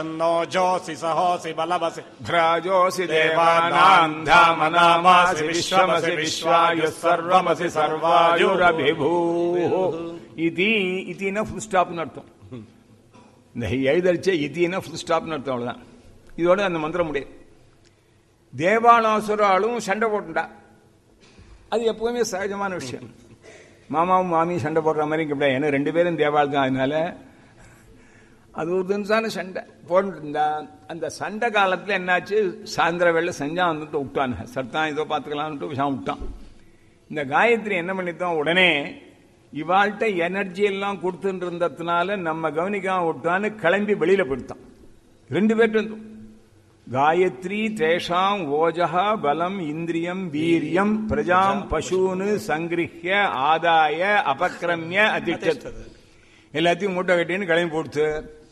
No जोऽसि सहोऽसि बलवसि भ्राजोऽसि देवानाम् धामनामासि विश्वमसि विश्वायुः सर्वमसि सर्वायुरभिभूः இதி இத்தினா full ஸ்டாப்னு அர்த்தம் இந்த எழுதரிச்ச இத்தினா ஃபுல் ஸ்டாப்னு அர்த்தம் அவ்வளவுதான் இதோட அந்த மந்திரம் முடியும் தேவானாசுராலும் சண்டை போட்டுண்டா அது எப்பவுமே சகஜமான விஷயம் மாமாவும் மாமியும் சண்டை போடுற மாதிரி இங்க கிடையாது ஏன்னா ரெண்டு பேரும் தேவாள் தான் அதனால அது ஒரு தினசான சண்டை போட்டு இருந்தா அந்த சண்டை காலத்துல என்னாச்சு சாயந்தர வேலை செஞ்சா வந்துட்டு விட்டானுங்க சர்தான் ஏதோ பார்த்துக்கலாம்னு விஷயம் விட்டான் இந்த காயத்ரி என்ன பண்ணித்தான் உடனே இவாள்கிட்ட எனர்ஜி எல்லாம் கொடுத்துட்டு இருந்ததுனால நம்ம கவனிக்காம விட்டான்னு கிளம்பி வெளியில போயிட்டான் ரெண்டு பேர்ட்டு காயத்ரி தேஷாம் ஓஜகா பலம் இந்திரியம் வீரியம் பிரஜாம் பசூனு சங்கிருஹ்ய ஆதாய அபக்கிரமிய அதிர்ச்சத் எல்லாத்தையும் மூட்டை கட்டின்னு கிளம்பி போடுத்து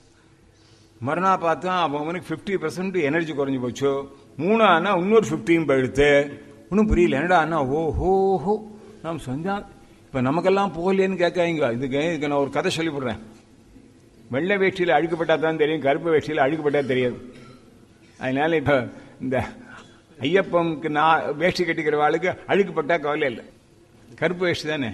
மறுநா பார்த்தா அவனுக்கு ஃபிஃப்டி பர்சன்ட் எனர்ஜி குறைஞ்சு போச்சு மூணு ஆனா இன்னொரு ஃபிஃப்டியும் போயிடுத்து ஒன்றும் புரியல என்னடா அண்ணா ஓ ஹோ ஹோ நாம் செஞ்சா இப்போ நமக்கெல்லாம் போகலையேன்னு கேட்காங்க இதுக்கு இதுக்கு நான் ஒரு கதை சொல்லிவிடுறேன் வெள்ளை வேஷ்டியில் அழுக்கப்பட்டா தான் தெரியும் கருப்பு வேஷ்டியில் அழுக்கப்பட்டா தெரியாது அதனால இப்போ இந்த ஐயப்பனுக்கு நான் வேஷ்டி கட்டிக்கிறவாளுக்கு அழுக்கப்பட்டா கவலை இல்லை கருப்பு வேஷ்டி தானே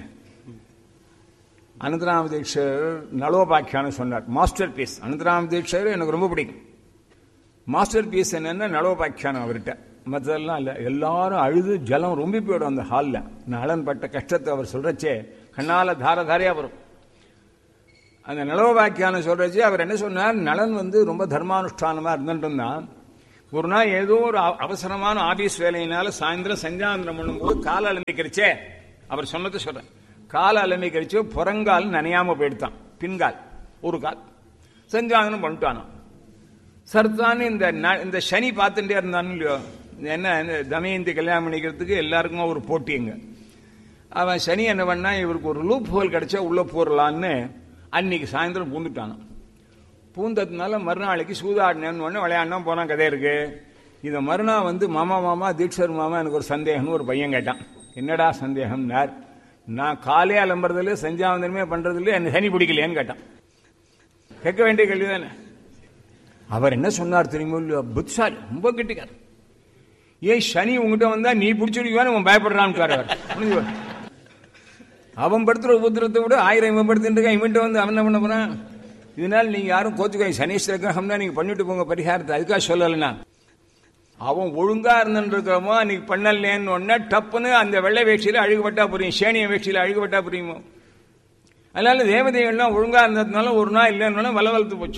அனந்தராம தீட்சர் நலோபாக்கியான்னு சொன்னார் மாஸ்டர் பீஸ் அனந்தராம தீட்சர் எனக்கு ரொம்ப பிடிக்கும் மாஸ்டர் பீஸ் என்னன்னா நலோபாக்கியானம் அவர்கிட்ட மற்றதெல்லாம் இல்லை எல்லாரும் அழுது ஜலம் ரொம்ப போயிடும் அந்த ஹாலில் நலன் பட்ட கஷ்டத்தை அவர் சொல்றச்சே கண்ணால தார தாரையா வரும் அந்த நலோபாக்கியானம் சொல்றச்சே அவர் என்ன சொன்னார் நலன் வந்து ரொம்ப தர்மானுஷ்டானமா இருந்துட்டு இருந்தான் ஒரு நாள் ஏதோ ஒரு அவ- அவசரமான ஆபீஸ் வேலையினால சாயந்தரம் சஞ்சாந்திரம் பண்ணும்போது கால அலம்பிக்கிறச்சே அவர் சொன்னதை சொல்றேன் கால அலம்பிக்கிறச்சு புறங்கால் நனையாம போயிடுத்தான் பின்கால் ஒரு கால் சஞ்சாந்தனம் பண்ணிட்டானான் சர்தான்னு இந்த ந- இந்த சனி பார்த்துட்டே இருந்தான்னு இல்லையோ என்ன இந்த தமயந்தி கல்யாணம் பண்ணிக்கிறதுக்கு எல்லாருக்கும் ஒரு போட்டிங்க அவன் சனி என்ன பண்ணா இவருக்கு ஒரு லூப் ஹோல் கிடைச்சா உள்ள போறலான்னு அன்னைக்கு சாயந்தரம் பூந்துட்டானான் பூந்ததுனால மறுநாளைக்கு சூதாடினேன்னு உடனே விளையாடினா போனா கதை இருக்கு இதை மறுநாள் வந்து மாமா மாமா தீட்சர் மாமா எனக்கு ஒரு சந்தேகம்னு ஒரு பையன் கேட்டான் என்னடா சந்தேகம்னார் நான் காலே அலம்புறதுல சஞ்சாவந்தனமே பண்றதுல என்ன சனி பிடிக்கலையான்னு கேட்டான் கேட்க வேண்டிய கேள்விதானே அவர் என்ன சொன்னார் தெரியுமோ இல்லையோ புத்திசாலி ரொம்ப கெட்டிக்கார் ஏன் சனி உங்ககிட்ட வந்தா நீ பிடிச்சிருக்கான்னு அவன் பயப்படுறான்னு அவர் புரிஞ்சு போச்சு. அவன் படுத்துற உபத்திரத்தை விட ஆயிரம் இவன் படுத்துட்டு இருக்கான் இவன்ட்ட வந்து அவன் என்ன பண்ண போறான் இதனால நீங்க யாரும் கோச்சுக்காய் சனீஸ்வர கிரகம்னா நீங்க பண்ணிட்டு போங்க பரிகாரத்தை அதுக்காக சொல்லலைன்னா அவன் ஒழுங்கா இருந்துருக்கிறோமோ அன்னைக்கு பண்ணலேன்னு உடனே டப்புன்னு அந்த வெள்ளை வேஷ்டியில அழுகுபட்டா புரியும் சேனிய வேஷ்டியில அழுகுபட்டா புரியுமோ அதனால தேவதைகள்லாம் ஒழுங்கா இருந்ததுனால ஒரு நாள் இல்லைன்னு வள வளர்த்து போச்சு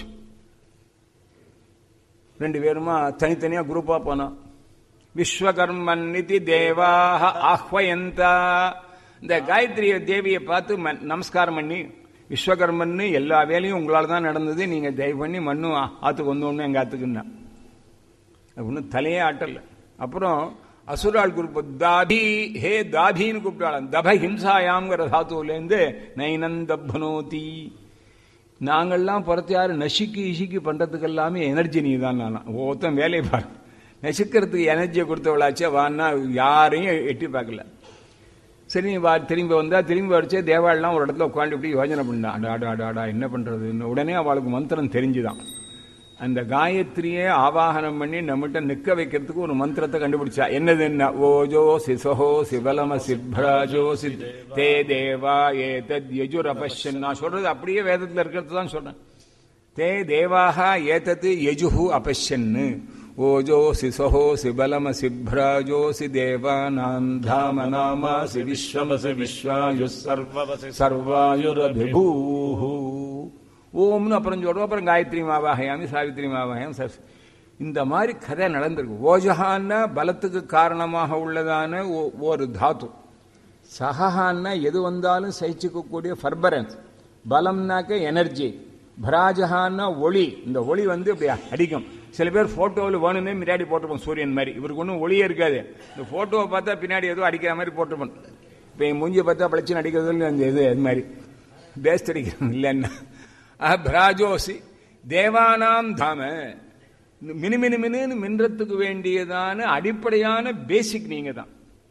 ரெண்டு பேருமா தனித்தனியா குரூப்பா போனோம் விஸ்வகர்மன் நிதி தேவாக ஆஹ்வயந்தா இந்த காயத்ரி தேவியை பார்த்து ம- நமஸ்காரம் பண்ணி விஸ்வகர்மன்னு எல்லா வேலையும் உங்களால தான் நடந்தது நீங்க தயவு பண்ணி மண்ணும் ஆ- ஆத்துக்கு வந்தோன்னு எங்க ஆத்துக்குன்னா அது ஒன்றும் தலையே ஆட்டல அப்புறம் அசுரால் குரூப் தாபி ஹே தாபின்னு கூப்பிட்டாளாம் தப ஹிம்சாயாங்கிற தாத்துவிலேருந்து நைனன் தப்னோதி நாங்கள்லாம் புறத்து யாரு நசுக்கி இசுக்கி பண்றதுக்கு எல்லாமே எனர்ஜி நீ தான் நானா ஒருத்தன் வேலையை பாரு நசுக்கிறதுக்கு எனர்ஜியை கொடுத்தவளாச்சே வான்னா யாரையும் எட்டி பார்க்கல சரி நீ வா திரும்பி வந்தா திரும்பி வரைச்சே தேவாலெல்லாம் ஒரு இடத்துல உட்காந்து இப்படி யோஜனை பண்ணா அடா அடா அடா, அடா என்ன பண்றதுன்னு உடனே அவளுக்கு மந்திரம் தெரிஞ்சுதான் அந்த காயத்ரியே ஆவாகனம் பண்ணி நம்மகிட்ட நிக்க வைக்கிறதுக்கு ஒரு மந்திரத்தை கண்டுபிடிச்சா என்னது என்ன ஓஜோ சிசஹோ சிவலம சிப்ராஜோ சித் தே தேவா ஏ தத் யஜுர் அபஷ்யன் நான் சொல்றது அப்படியே வேதத்துல இருக்கிறது தான் சொல்றேன் தே தேவாக ஏதத் யஜுஹு அபஷ்யன்னு ஓஜோசி சஹோசி பலமசி பிராஜோசி தேவானாம் தாம நாமாசி விஸ்வமசி விஸ்வாயு சர்வவசி சர்வாயுரபிபூஹு ஓம்னு அப்புறம் சொல்றோம் அப்புறம் காயத்ரி மாவாகயாமி சாவித்ரி மாவாகயாம் சரஸ் இந்த மாதிரி கதை நடந்திருக்கு ஓஜஹான்னா பலத்துக்கு காரணமாக உள்ளதான ஒ- ஒரு தாத்து சஹான்னா எது வந்தாலும் சகிச்சுக்கக்கூடிய ஃபர்பரன்ஸ் பலம்னாக்க எனர்ஜி பராஜஹான்னா ஒளி இந்த ஒளி வந்து இப்படி அடிக்கும் சில பேர் போட்டோவில் வேணும்னே முன்னாடி போட்டிருப்போம் சூரியன் மாதிரி இவருக்கு ஒன்றும் ஒளியே இருக்காது இந்த போட்டோவை பார்த்தா பின்னாடி ஏதோ அடிக்கிற மாதிரி போட்டிருப்போம் இப்போ என் மூஞ்சியை பார்த்தா பளிச்சுன்னு அடிக்கிறது இல்லை அந்த இது அது மாதிரி பேஸ்ட் அடிக்கிறது இல்லைன்னா ஆஹ், பிராஜோசி தேவானாம் தாம மினு மினு மினுன்னு மின்றத்துக்கு வேண்டியதான அடிப்படையான பேசிக் நீங்க தான்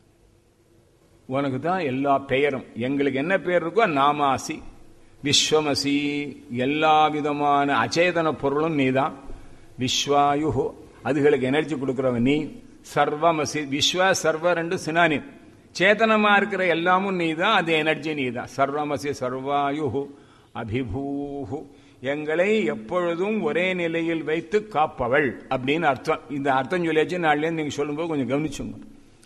உனக்கு தான் எல்லா பெயரும் எங்களுக்கு என்ன பெயர் இருக்கோ நாமாசி விஸ்வமசி எல்லா விதமான அச்சேதன பொருளும் நீதான் விஸ்வாயு அதுகளுக்கு எனர்ஜி கொடுக்கிறவன் நீ சர்வமசி விஸ்வ சர்வ ரெண்டு சினானி சேதனமா இருக்கிற எல்லாமும் நீ தான் அது எனர்ஜி நீ தான் சர்வமசி சர்வாயு அபிபூஹு எங்களை எப்பொழுதும் ஒரே நிலையில் வைத்து காப்பவள் அப்படின்னு அர்த்தம் இந்த அர்த்தம் சொல்லியாச்சு நாள்லேருந்து நீங்க சொல்லும்போது கொஞ்சம் கவனிச்சுங்க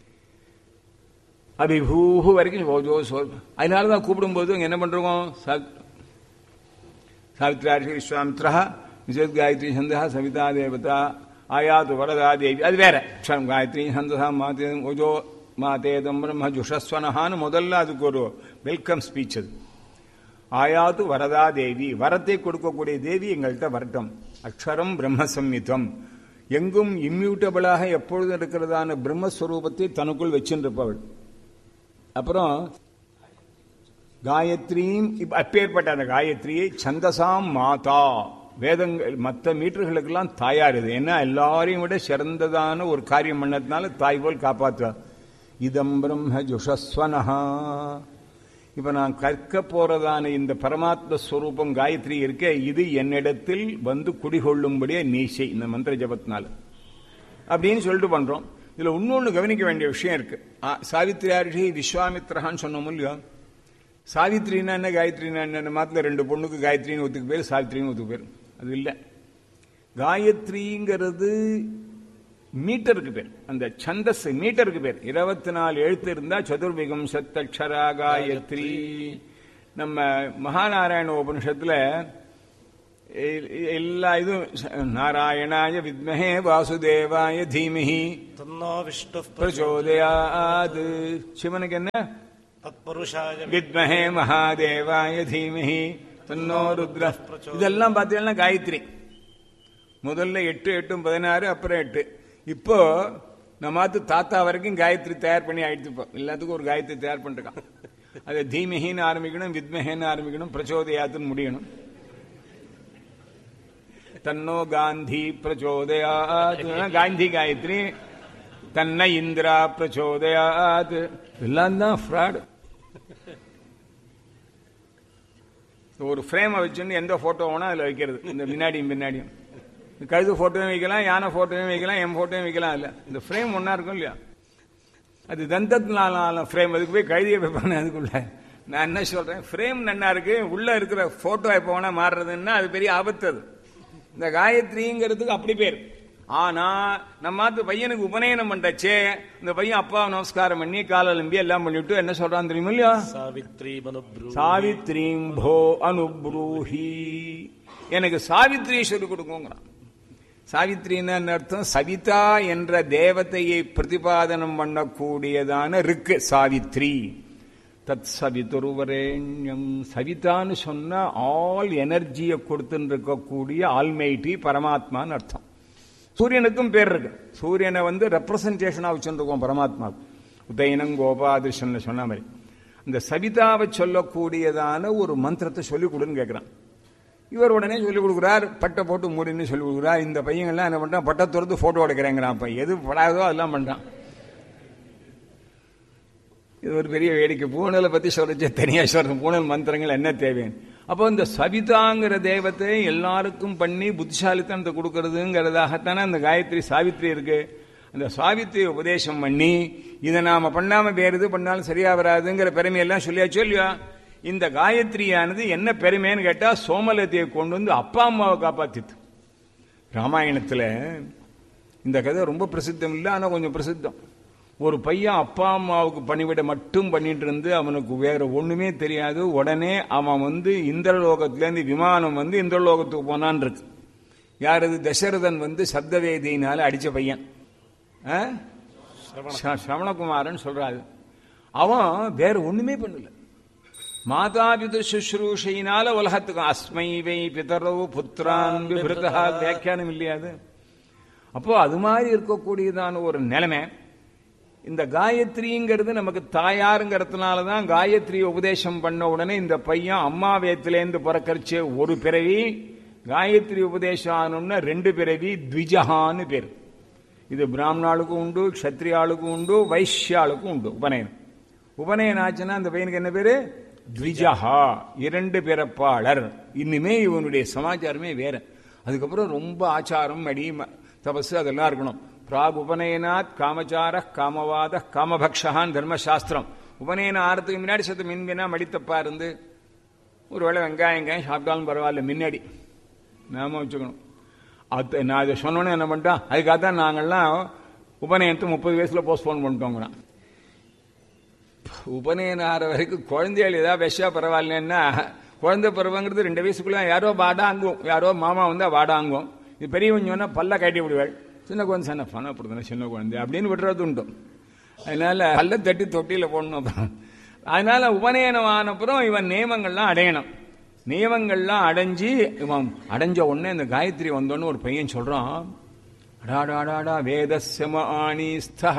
அபிபூஹு வரைக்கும் ஓஜோ சொல் அதனால தான் கூப்பிடும்போது இங்க என்ன பண்றோம் சாவித்ராட்சி விஸ்வாமித்ரா விசேத் காயத்ரி சந்தா சவிதா தேவதா ஆயாது வரதா தேவி அது வேற க்ஷம் காயத்ரி சந்ததா மாதே ஓஜோ மாதேதம் பிரம்ம ஜுஷஸ்வனஹான்னு முதல்ல அதுக்கு ஒரு வெல்கம் ஸ்பீச் அது ஆயாது வரதா தேவி வரத்தை கொடுக்கக்கூடிய தேவி எங்கள்கிட்ட வரட்டும் அக்ஷரம் பிரம்மசம்மிதம் எங்கும் இம்யூட்டபிளாக எப்பொழுதும் இருக்கிறதான பிரம்மஸ்வரூபத்தை தனக்குள் வச்சுருப்பவள் அப்புறம் காயத்ரியும் இப்ப அப்பேற்பட்ட அந்த காயத்ரியை சந்தசாம் மாதா வேதங்கள் மற்ற மீட்டர்களுக்கெல்லாம் தாயார் இது ஏன்னா எல்லாரையும் விட சிறந்ததான ஒரு காரியம் பண்ணதுனால தாய் போல் காப்பாற்றுவார் இதம் பிரம்ம ஜுஷஸ்வனஹா இப்ப நான் கற்க போறதான இந்த பரமாத்ம ஸ்வரூபம் காயத்ரி இருக்க இது என்னிடத்தில் வந்து குடிகொள்ளும்படியே நீசை இந்த மந்திர ஜபத்தினால அப்படின்னு சொல்லிட்டு பண்றோம் இதுல இன்னொன்னு கவனிக்க வேண்டிய விஷயம் இருக்கு சாவித்ரியாரிஷி விஸ்வாமித்ரஹான்னு சொன்னோம் இல்லையா சாவித்ரினா என்ன காயத்ரினா என்ன மாத்திர ரெண்டு பொண்ணுக்கு காயத்ரின்னு ஒத்துக்கு பேர் சாவித்ரின்னு ஒத்துக்கு பேர் அது இல்லை காயத்ரிங்கிறது மீட்டருக்கு பேர் அந்த சந்தஸ் மீட்டருக்கு பேர் இருபத்தி நாலு எழுத்து இருந்தா சதுர்விகம் சத்தக்ஷரா காயத்ரி நம்ம மகாநாராயண உபனிஷத்துல எல்லா இதுவும் நாராயணாய வித்மஹே வாசுதேவாய தீமஹி தன்னோ விஷ்ணு பிரச்சோதயாது சிவனுக்கு என்ன தத்புருஷாய வித்மஹே மகாதேவாய தீமஹி தன்னோ ருத்ர இதெல்லாம் பார்த்தீங்கன்னா காயத்ரி முதல்ல எட்டு எட்டும் பதினாறு அப்புறம் எட்டு இப்போ நம்மாத்து தாத்தா வரைக்கும் காயத்ரி தயார் பண்ணி ஆயிடுச்சு இப்போ எல்லாத்துக்கும் ஒரு காயத்ரி தயார் பண்ணிருக்கான் அது தீமஹின்னு ஆரம்பிக்கணும் வித்மஹேன்னு ஆரம்பிக்கணும் பிரச்சோதயாத்துன்னு முடியணும் தன்னோ காந்தி பிரச்சோதயாத் காந்தி காயத்ரி தன்னை இந்திரா பிரச்சோதயாத் எல்லாம் தான் ஃப்ராடு ஒரு ஃப்ரேமை வச்சுன்னு எந்த போட்டோ வேணா அதில் வைக்கிறது இந்த முன்னாடியும் பின்னாடியும் கழுது போட்டோவும் வைக்கலாம் யானை போட்டோவும் வைக்கலாம் என் போட்டோவும் வைக்கலாம் இல்லை இந்த ஃப்ரேம் ஒன்றா இருக்கும் இல்லையா அது தந்தத்தினால ஃப்ரேம் அதுக்கு போய் கழுதியை வைப்பானே அதுக்குள்ள நான் என்ன சொல்றேன் ஃப்ரேம் நன்னா இருக்கு உள்ள இருக்கிற போட்டோ எப்போ வேணா மாறுறதுன்னா அது பெரிய ஆபத்து அது இந்த காயத்ரிங்கிறதுக்கு அப்படி பேர் ஆனா நம்ம பையனுக்கு உபநயனம் பண்றச்சே இந்த பையன் அப்பா நமஸ்காரம் பண்ணி கால எலும்பி எல்லாம் பண்ணிவிட்டு என்ன சொல்றான் தெரியுமா இல்லையா சாவித்ரி மனுப்ரு சாவித்ரீம் போ அனுப்ரூஹி எனக்கு சாவித்ரி சொல்லிக் கொடுக்குங்கிறான் சாவித்ரின்னு அர்த்தம் சவிதா என்ற தேவதையை பிரதிபாதனம் பண்ணக்கூடியதான ருக்கு சாவித்ரி தத் சவிதுருவரேண்யம் சவிதான்னு சொன்னா ஆல் எனர்ஜியை கொடுத்துன்னு இருக்கக்கூடிய ஆல்மைட்டி பரமாத்மான்னு அர்த்தம் சூரியனுக்கும் பேர் இருக்கு சூரியனை வந்து ரெப்ரசன்டேஷனா வச்சுருக்கோம் பரமாத்மா உதயனம் கோபாதிருஷ்ணன் சொன்ன மாதிரி அந்த சவிதாவை சொல்லக்கூடியதான ஒரு மந்திரத்தை சொல்லிக் கொடுன்னு கேட்கிறான் இவர் உடனே சொல்லிக் கொடுக்குறார் பட்டை போட்டு மூடின்னு சொல்லிக் கொடுக்குறார் இந்த பையங்கள்லாம் என்ன பண்றான் பட்டை துறந்து போட்டோ எடுக்கிறேங்கிறான் அப்ப எது படாதோ அதெல்லாம் பண்றான் இது ஒரு பெரிய வேடிக்கை பூனலை பத்தி சொல்றச்சு தனியா சொல்றேன் பூனல் மந்திரங்கள் என்ன தேவைன்னு அப்போ இந்த சவிதாங்கிற தெய்வத்தை எல்லாருக்கும் பண்ணி புத்திசாலித்தனத்தை கொடுக்கறதுங்கிறதாகத்தானே அந்த காயத்ரி சாவித்ரி இருக்கு அந்த சாவித்ரி உபதேசம் பண்ணி இதை நாம பண்ணாம வேற எது பண்ணாலும் சரியா வராதுங்கிற பெருமையெல்லாம் சொல்லியாச்சோ இல்லையா இந்த காயத்ரியானது என்ன பெருமைன்னு கேட்டா சோமலத்தையை கொண்டு வந்து அப்பா அம்மாவை காப்பாத்தித்து ராமாயணத்துல இந்த கதை ரொம்ப பிரசித்தம் இல்லை ஆனா கொஞ்சம் பிரசித்தம் ஒரு பையன் அப்பா அம்மாவுக்கு பணிவிட மட்டும் பண்ணிட்டு இருந்து அவனுக்கு வேற ஒண்ணுமே தெரியாது உடனே அவன் வந்து இந்திரலோகத்திலேருந்து விமானம் வந்து இந்திரலோகத்துக்கு போனான் இருக்கு யார் இது தசரதன் வந்து சப்தவேதியினால அடிச்ச பையன் சிரவணகுமாரன் சொல்றாரு அவன் வேற ஒண்ணுமே பண்ணல மாதாபித சுஷ்ரூஷையினால உலகத்துக்கு அஸ்மை வை பிதரவு புத்திரான் விபிருதா வியாக்கியானம் இல்லையாது அப்போ அது மாதிரி இருக்கக்கூடியதான ஒரு நிலைமை இந்த காயத்ரிங்கிறது நமக்கு தாயாருங்கிறதுனால தான் காயத்ரி உபதேசம் பண்ண உடனே இந்த பையன் அம்மா வேத்திலேருந்து பிறக்கரிச்சு ஒரு பிறவி காயத்ரி உபதேசம் ஆனோம்னா ரெண்டு பிறவி த்விஜஹான்னு பேர் இது பிராமணாளுக்கும் உண்டு க்ஷத்ரியாளுக்கும் உண்டு வைஷ்யாளுக்கும் உண்டு உபநயனம் உபநயனம் ஆச்சுன்னா அந்த பையனுக்கு என்ன பேரு த்விஜஹா இரண்டு பிறப்பாளர் இன்னுமே இவனுடைய சமாச்சாரமே வேற அதுக்கப்புறம் ரொம்ப ஆச்சாரம் மடி ம- தபசு அதெல்லாம் இருக்கணும் பிராக் உபநயனாத் காமச்சார காமவாத காமபக்ஷான் தர்மசாஸ்திரம் உபநயனம் ஆறதுக்கு முன்னாடி சத்து மின்வினா மடித்தப்பா இருந்து ஒருவேளை வெங்காயம் வெங்காயம் சாப்பிட்டாலும் பரவாயில்ல முன்னாடி நாம வச்சுக்கணும் அது நான் இதை சொன்னோன்னே என்ன பண்ணிட்டோம் அதுக்காக தான் நாங்கள்லாம் உபநயனத்தை முப்பது வயசுல போஸ்ட்போன் பண்ணிட்டோங்கிறோம் உபநயனம் ஆற வரைக்கும் குழந்தைகள் ஏதாவது விஷா பரவாயில்லன்னா குழந்தை பருவங்கிறது ரெண்டு வயசுக்குள்ள யாரோ வாடாங்கும் யாரோ மாமா வந்தா வாடாங்கும் இது பெரியவங்க சொன்னா பல்ல கட்டி விடுவாள் சின்ன குழந்தை சொன்ன பணம் அப்படிதானே சின்ன குழந்தை அப்படின்னு விடுறது உண்டு அதனால பல்ல தட்டி தொட்டியில போடணும் அப்புறம் அதனால உபநயனம் ஆனப்புறம் இவன் நியமங்கள்லாம் அடையணும் நியமங்கள்லாம் அடைஞ்சு இவன் அடைஞ்ச உடனே இந்த காயத்ரி வந்தோன்னு ஒரு பையன் சொல்றான் அடாடாடாடா வேதஸ்யம ஆணிஸ்தா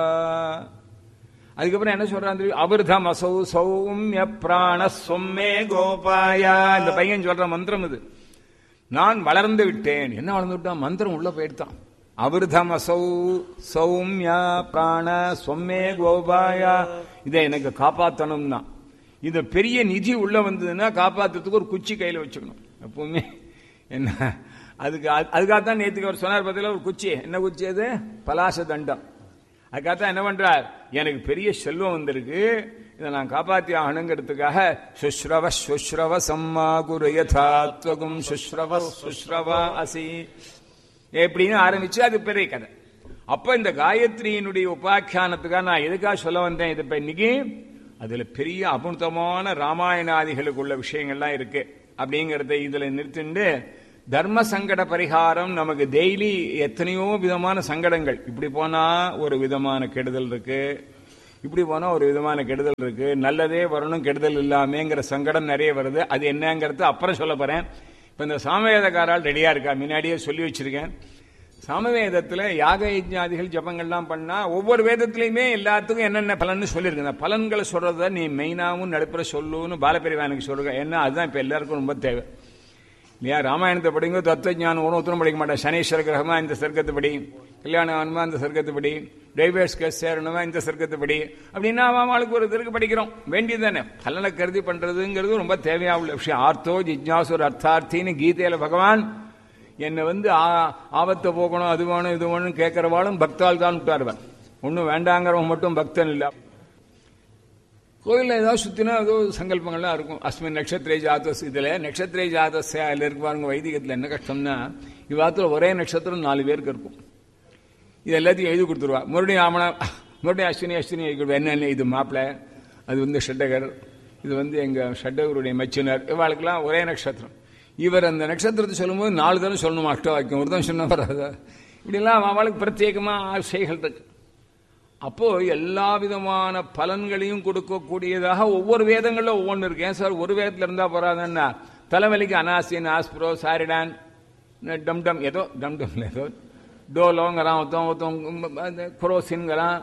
அதுக்கப்புறம் என்ன சொல்றான் தெரியும் அபிர்தம் அசௌ சௌமிய பிராண சொம்மே கோபாயா இந்த பையன் சொல்ற மந்திரம் இது நான் வளர்ந்து விட்டேன் என்ன வளர்ந்து விட்டான் மந்திரம் உள்ள போயிட்டான் அபிர்தம் அசௌ சௌமியா பிராண சொம்மே கோபாயா இதை எனக்கு காப்பாத்தணும்னா இந்த பெரிய நிதி உள்ள வந்ததுன்னா காப்பாத்துறதுக்கு ஒரு குச்சி கையில வச்சுக்கணும் எப்பவுமே என்ன அதுக்கு அதுக்காகத்தான் நேற்றுக்கு அவர் சொன்னார் பார்த்தீங்களா ஒரு குச்சி என்ன குச்சி அது பலாச தண்டம் அதுக்காகத்தான் என்ன பண்றார் எனக்கு பெரிய செல்வம் வந்திருக்கு இதை நான் காப்பாத்தி ஆகணுங்கிறதுக்காக சுஸ்ரவ சுஸ்ரவ சம்மா குரு யதாத்வகும் சுஸ்ரவ சுஸ்ரவ அசி எப்படின்னு ஆரம்பிச்சு அது பெரிய கதை அப்ப இந்த காயத்ரியினுடைய உபாக்கியானத்துக்காக நான் எதுக்காக சொல்ல வந்தேன் இது இப்ப இன்னைக்கு அதுல பெரிய அபுர்த்தமான ராமாயணாதிகளுக்குள்ள விஷயங்கள்லாம் இருக்கு அப்படிங்கறத இதுல நிறுத்திண்டு தர்ம சங்கட பரிகாரம் நமக்கு டெய்லி எத்தனையோ விதமான சங்கடங்கள் இப்படி போனா ஒரு விதமான கெடுதல் இருக்கு இப்படி போனா ஒரு விதமான கெடுதல் இருக்கு நல்லதே வரணும் கெடுதல் இல்லாமேங்கிற சங்கடம் நிறைய வருது அது என்னங்கிறது அப்புறம் சொல்ல போறேன் இப்ப இந்த சாமவேதக்காரால் ரெடியா இருக்கா முன்னாடியே சொல்லி வச்சிருக்கேன் சாமவேதத்துல யாக யஜ்ஞாதிகள் ஜபங்கள்லாம் பண்ணா ஒவ்வொரு வேதத்திலையுமே எல்லாத்துக்கும் என்னென்ன பலன்னு சொல்லியிருக்கு அந்த பலன்களை சொல்றத நீ மெயினாவும் நடுப்புற சொல்லுன்னு பாலபெரிவானுக்கு சொல்லுங்க ஏன்னா அதுதான் இப்ப எல்லாருக்கும் ரொம்ப தேவை இல்லையா ராமாயணத்தை படிங்க தத்துவ ஞானம் ஒன்றும் உத்தரம் படிக்க மாட்டேன் சனீஸ்வர கிரகமா இந்த சர்க்கத்தை படி கல்யாணம் ஆனுமா இந்த சர்க்கத்தை படி டைவர்ஸ் கேஸ் சேரணுமா இந்த சர்க்கத்தை படி அப்படின்னா அவளுக்கு ஒரு இதற்கு படிக்கிறோம் வேண்டியது தானே பலனை கருதி பண்றதுங்கிறது ரொம்ப தேவையா உள்ள விஷயம் ஆர்த்தோ ஜிஜ்ஞாசுர் அர்த்தார்த்தின்னு கீதையில பகவான் என்னை வந்து ஆபத்தை போகணும் அது வேணும் இது வேணும் கேட்கிறவாளும் பக்தால் தான் விட்டாருவன் ஒன்றும் வேண்டாங்கிறவன் மட்டும் பக்தன் இல்லை கோயிலில் ஏதாவது சுத்தினா ஏதோ சங்கல்பங்கள்லாம் இருக்கும் அஸ்மின் நட்சத்திரே ஜாதஸ் இதில் நட்சத்திரே ஜாதஸ் அதில் இருக்கு பாருங்க வைதிகத்தில் என்ன கஷ்டம்னா இவ்வாத்துல ஒரே நட்சத்திரம் நாலு பேருக்கு இருக்கும் இது எல்லாத்தையும் எழுதி கொடுத்துருவா மறுபடியும் ஆமனா மறுபடியும் அஸ்வினி அஸ்வினி எழுதி கொடுவா என்னென்ன இது மாப்பிள்ளை அது வந்து ஷட்டகர் இது வந்து எங்கள் ஷட்டகருடைய மச்சினர் இவாளுக்கெல்லாம் ஒரே நட்சத்திரம் இவர் அந்த நட்சத்திரத்தை சொல்லும்போது நாலு தரம் சொல்லணுமா அஷ்ட வாக்கியம் ஒரு தான் சொன்ன வராது இப்படிலாம் அவளுக்கு பிரத்யேகமாக ஆசைகள் இருக்கு அப்போ எல்லா விதமான பலன்களையும் கொடுக்கக்கூடியதாக ஒவ்வொரு வேதங்கள்ல ஒவ்வொன்று இருக்கு ஏன் சார் ஒரு வேதத்துல இருந்தா போறாதுன்னா தலைவலிக்கு அனாசின் ஆஸ்பிரோ சாரிடான் டம் டம் ஏதோ டம் டம்ல ஏதோ டோலோங்கிறான் ஒருத்தன் ஒருத்தன் குரோசின்ங்கிறான்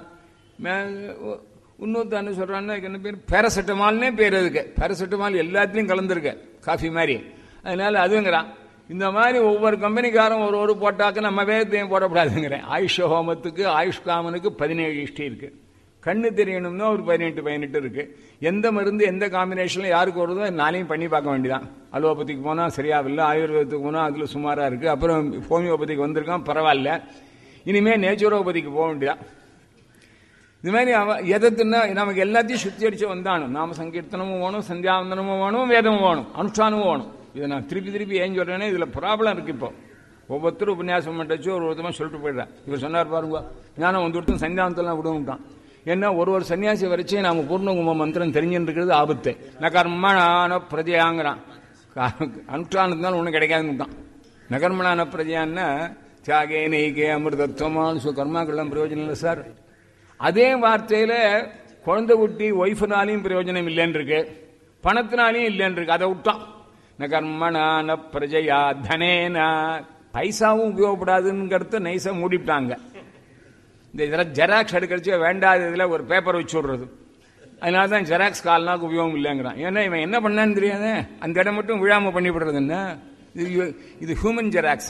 இன்னொருத்த என்ன சொல்றான்னா என்ன பேர் பேரசெட்டமால்னே பேர் அதுக்கு பேரசெட்டமால் எல்லாத்துலயும் கலந்துருக்கு காஃபி மாதிரி அதனால அதுங்கிறான் இந்த மாதிரி ஒவ்வொரு கம்பெனிக்காரும் ஒரு ஒரு போட்டாக்க நம்ம வேதத்தையும் போடக்கூடாதுங்கிறேன் ஆயுஷ ஹோமத்துக்கு ஆயுஷ் காமனுக்கு பதினேழு இஷ்டி இருக்கு கண்ணு தெரியணும்னா ஒரு பதினெட்டு பதினெட்டு இருக்கு எந்த மருந்து எந்த காம்பினேஷன்ல யாருக்கு வருதோ நாளையும் பண்ணி பார்க்க வேண்டியதான் அலோபதிக்கு போனா சரியாவில்லை ஆயுர்வேதத்துக்கு போனா அதுல சுமாரா இருக்கு அப்புறம் ஹோமியோபதிக்கு வந்திருக்கான் பரவாயில்ல இனிமே நேச்சுரோபதிக்கு போக வேண்டியதான் இது மாதிரி அவ எதத்துன்னா நமக்கு எல்லாத்தையும் சுத்தி அடிச்சு வந்தானும் நாம சங்கீர்த்தனமும் வேணும் சந்தியாவந்தனமும் வேணும் வேதமும் வேணும் அனுஷ்டானமும் வேணும் இதை நான் திருப்பி திருப்பி ஏன் சொல்றேன்னா இதுல ப்ராப்ளம் இருக்கு இப்போ ஒவ்வொருத்தரும் உபன்யாசம் பண்ணிட்டு ஒரு ஒருத்தமா சொல்லிட்டு போயிடுறேன் இவர் சொன்னார் பாருங்க ஞானம் வந்து விட்டு சந்தியாவந்தெல்லாம் விடுவிட்டான் ஏன்னா ஒரு ஒரு சன்னியாசி வரைச்சே நாம பூர்ணகும மந்திரம் தெரிஞ்சுட்டு இருக்கிறது ஆபத்து நகர்மணான பிரஜையாங்கிறான் அனுஷ்டானத்தினால ஒன்றும் கிடைக்காதுன்னுட்டான் நகர்மணான பிரஜையான்னா தியாகே நெய்கே அமிர்தத்துவமான கர்மாக்கெல்லாம் பிரயோஜனம் இல்லை சார் அதே வார்த்தையில குழந்தை குட்டி ஒய்ஃபுனாலையும் பிரயோஜனம் இல்லைன்னு இருக்கு பணத்தினாலையும் இல்லைன்னு இருக்கு அதை விட்டான் ந கர்மணான பிரஜையா தனேனா பைசாவும் உபயோகப்படாதுங்கிறத நைஸா மூடிவிட்டாங்க இந்த இதெல்லாம் ஜெராக்ஸ் எடுக்கிறச்சு வேண்டாத இதுல ஒரு பேப்பர் வச்சு விடுறது அதனால தான் ஜெராக்ஸ் கால்னாக்கு உபயோகம் இல்லைங்கிறான் ஏன்னா இவன் என்ன பண்ணான்னு தெரியாதே அந்த இடம் மட்டும் விழாம பண்ணிவிடுறது என்ன இது இது ஹியூமன் ஜெராக்ஸ்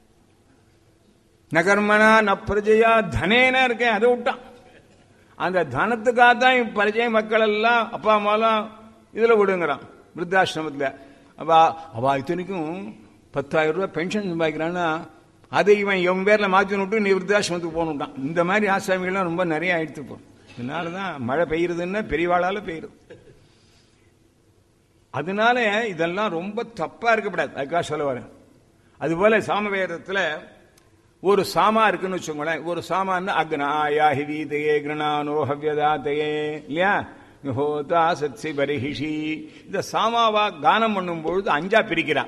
நகர்மனா ந பிரஜையா தனேனா இருக்கேன் அதை விட்டான் அந்த தனத்துக்காக தான் பரிச்சய மக்கள் எல்லாம் அப்பா அம்மாலாம் இதுல விடுங்கிறான் விருத்தாசிரமத்தில் அவ அவ இத்தனைக்கும் பத்தாயிரம் ரூபாய் பென்ஷன் சம்பாதிக்கிறான்னா அதை இவன் இவன் பேர்ல மாற்றி விட்டு நீ விருத்தாசிரமத்துக்கு போகணுட்டான் இந்த மாதிரி ஆசாமிகள்லாம் ரொம்ப நிறைய ஆயிடுத்து இப்போ இதனால தான் மழை பெய்யுறதுன்னா பெரியவாளால பெய்யுறது அதனால இதெல்லாம் ரொம்ப தப்பா இருக்கக்கூடாது அதுக்காக சொல்ல வரேன் அதுபோல சாமவேதத்துல ஒரு சாமா இருக்குன்னு வச்சுக்கோங்களேன் ஒரு சாமான் அக்னாயா ஹிவீதையே கிருணானோ ஹவ்யதாத்தையே இல்லையா ஹோதா சத்சி பரிஹிஷி இந்த சாமாவா கானம் பண்ணும் பொழுது அஞ்சா பிரிக்கிறான்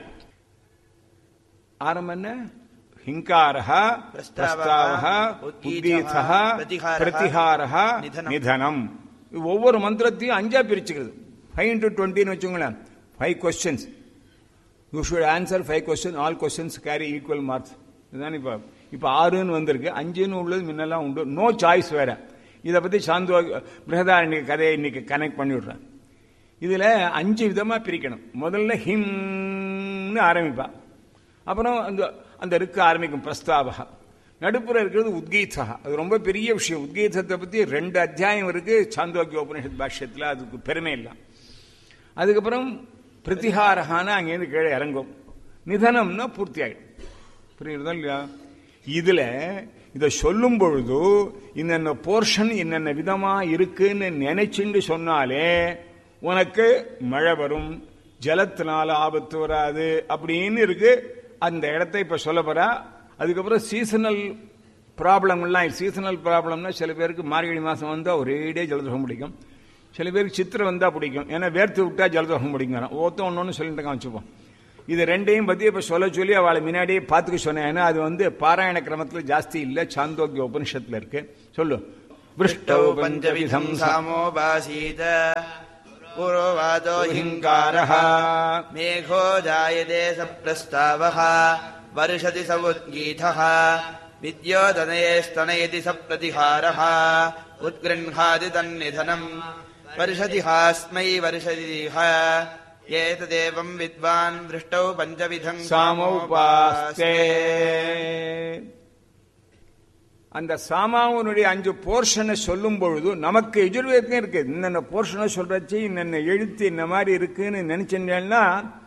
ஆரம்பம் என்ன ஹிங்காரः பிரஸ்தாவः உத்கீதः பிரதிஹாரः நிதனம் இது ஒவ்வொரு மந்திரத்தையும் அஞ்சா பிரிச்சுக்கிறது ஃபைவ் இன்டூ டுவெண்ட்டின்னு வச்சுங்களேன் five questions you should answer five question all questions carry equal marks இதுதான் இப்போ இப்போ ஆறுன்னு வந்திருக்கு அஞ்சுன்னு உள்ளது முன்னெல்லாம் உண்டு நோ சாய்ஸ் வேற இதை பற்றி சாந்தோ பிரகதாரண்ய கதையை இன்னைக்கு கனெக்ட் பண்ணி விடுறேன் இதில் அஞ்சு விதமாக பிரிக்கணும் முதல்ல ஹிம்னு ஆரம்பிப்பா அப்புறம் அந்த அந்த ருக்கு ஆரம்பிக்கும் பிரஸ்தாபகா நடுப்புற இருக்கிறது உத்கீதா அது ரொம்ப பெரிய விஷயம் உத்கீதத்தை பற்றி ரெண்டு அத்தியாயம் இருக்கு சாந்தோக்கிய உபனிஷத் பாஷ்யத்தில் அதுக்கு பெருமை இல்லை அதுக்கப்புறம் பிரதிஹாரகான அங்கேருந்து கீழே இறங்கும் நிதனம்னா பூர்த்தி ஆயிடும் புரியுறதா இல்லையா இதுல இதை சொல்லும் பொழுது இன்னென்ன போர்ஷன் என்னென்ன விதமா இருக்குன்னு நினைச்சுண்டு சொன்னாலே உனக்கு மழை வரும் ஜலத்தினால ஆபத்து வராது அப்படின்னு இருக்கு அந்த இடத்தை இப்ப சொல்ல போறா அதுக்கப்புறம் சீசனல் ப்ராப்ளம்லாம் சீசனல் ப்ராப்ளம்னா சில பேருக்கு மார்கழி மாசம் வந்தா ஒரேடே ஜலதோஷம் பிடிக்கும் சில பேருக்கு சித்திரை வந்தா பிடிக்கும் ஏன்னா வேர்த்து விட்டா ஜலதோஷம் பிடிக்கும் ஒருத்தன் ஒன்று ஒன்று சொல்லிட்டு வச்சுப்போம் இது ரெண்டையும் பத்தி இப்ப சொல்ல சொல்லி அவளை முன்னாடியே பார்த்துக்க சொன்னேன் ஏன்னா அது வந்து பாராயண கிரமத்துல ஜாஸ்தி இல்ல சாந்தோக்கிய உபனிஷத்துல இருக்கு சொல்லு पृष्टौ पञ्चविधम् सामोपासीत पुरोवादो हिङ्कारः मेघो जायते स प्रस्तावः वर्षति स उद्गीतः विद्योतनयेस्तनयति स प्रतिहारः उत्गृह्णाति तन्निधनम् वर्षति हास्मै वर्षतिह एतदेवम् विद्वान् वृष्टौ पञ्चविधम् சாமோபாஸ்தே அந்த சாமாவனுடைய அஞ்சு போர்ஷனை சொல்லும் பொழுது நமக்கு எஜுர்வேதம் இருக்கு இன்னென்ன போர்ஷனை சொல்றச்சு இன்னென்ன எழுத்து இந்த மாதிரி இருக்குன்னு நினைச்சீங்கன்னா